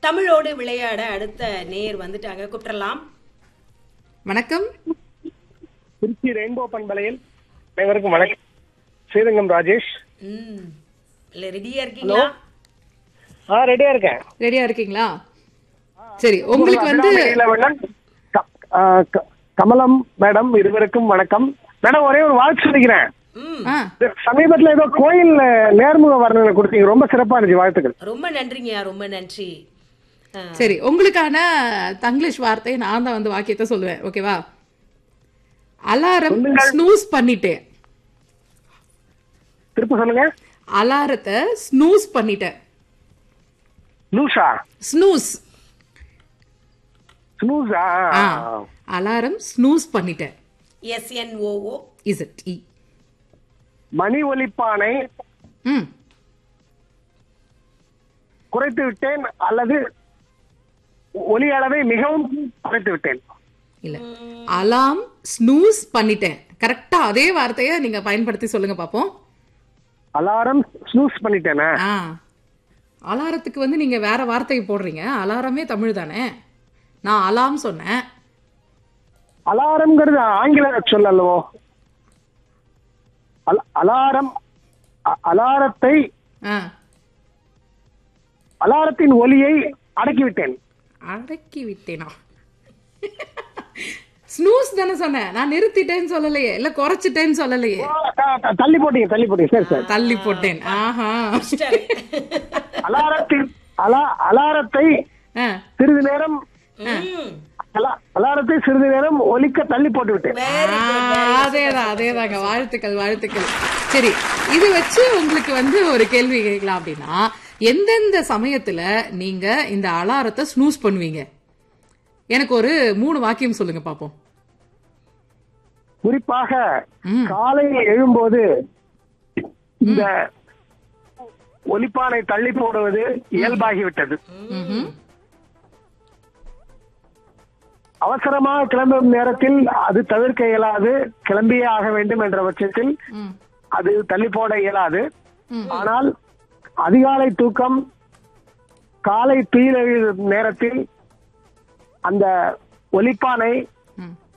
தமிழோடு விளையாட அடுத்த நேர் வந்துட்டாங்க கூப்பிடலாம் வணக்கம் திருச்சி ரெயின்போ பண்பலையில் அனைவருக்கும் வணக்கம் ஸ்ரீரங்கம் ராஜேஷ் ம் இல்ல ரெடியா இருக்கீங்களா ஆ ரெடியா இருக்கேன் ரெடியா இருக்கீங்களா சரி உங்களுக்கு வந்து அபிராமி இளவண்ணன், க- ஆ, க- கமலம் மேடம் இருவருக்கும் வணக்கம் மேடம் ஒரே ஒரு வாழ்த்து சொல்லிக்கிறேன் ம் ஆ சமீபத்துல ஏதோ கோயில் நேர்முக வர்ணனை கொடுத்தீங்க ரொம்ப சிறப்பா இருந்துச்சு வாழ்த்துக்கள் ரொம்ப நன்றிங்கய்யா ரொம்ப நன்றி ஆ, சரி உங்களுக்கான தங்கிலீஷ் வார்த்தை நான் தான் வந்து வாக்கியத்தை சொல்லுவேன் ஓகேவா அலாரம் ஸ்னூஸ் பண்ணிட்டேன் திருப்ப சொல்லுங்க அலாரத்தை ஸ்னூஸ் பண்ணிட்டேன் லூசா ஸ்னூஸ் ஸ்னூஸா ஆ அலாரம் ஸ்னூஸ் பண்ணிட்டேன் எஸ்என்ஓஓ இஸ் இட் இ மணி ஒலிப்பானை ம் குறைத்து விட்டேன் அல்லது ஒலி அளவை மிகவும் குறைத்து விட்டேன் இல்ல அலாம் ஸ்னூஸ் பண்ணிட்டேன் கரெக்டா அதே வார்த்தையை நீங்க பயன்படுத்தி சொல்லுங்க பாப்போம் அலாரம் ஸ்னூஸ் பண்ணிட்டேனா ஆ அலாரத்துக்கு வந்து நீங்க வேற வார்த்தையை போடுறீங்க அலாரமே தமிழ் தானே நான் அலாம் சொன்னேன் அலாரம்ங்கிறது ஆங்கில சொல் அல்லவோ அல- அலாரம் அ- அலாரத்தை ஆ அலாரத்தின் ஒலியை அடக்கிவிட்டேன் அடக்கி விட்டேனா ஸ்னூஸ் தானே சொன்னேன் நான் நிறுத்திட்டேன்னு சொல்லலையே இல்ல குறைச்சிட்டேன்னு சொல்லலையே ஓ, த- த- தள்ளி போட்டீங்க தள்ளி போட்டீங்க சரி சரி தள்ளி போட்டேன் ஆஹா அலாரத்தின் அலா அலாரத்தை ஆ, சிறிது நேரம் ம் அலா- அலாரத்தை சிறிது நேரம் ஒலிக்க தள்ளி போட்டு விட்டேன் ஆ, அதேதான் அதேதாங்க வாழ்த்துக்கள் வாழ்த்துக்கள் சரி இது வச்சு உங்களுக்கு வந்து ஒரு கேள்வி கேட்கலாம் அப்படின்னா எந்தெந்த சமயத்துல நீங்க இந்த அலாரத்தை ஸ்னூஸ் பண்ணுவீங்க எனக்கு ஒரு மூணு வாக்கியம் சொல்லுங்க பாப்போம் குறிப்பாக ம். காலையில் எழும்போது இந்த ஒலிப்பானை தள்ளி போடுவது இயல்பாகிவிட்டது ம்ஹும். அவசரமாக கிளம்பும் நேரத்தில் அது தவிர்க்க இயலாது கிளம்பியே ஆக வேண்டும் என்ற பட்சத்தில் ம். அது தள்ளி போட இயலாது ம். ஆனால் அதிகாலை தூக்கம் காலை துயில் எழும் நேரத்தில் அந்த ஒலிப்பானை ம்.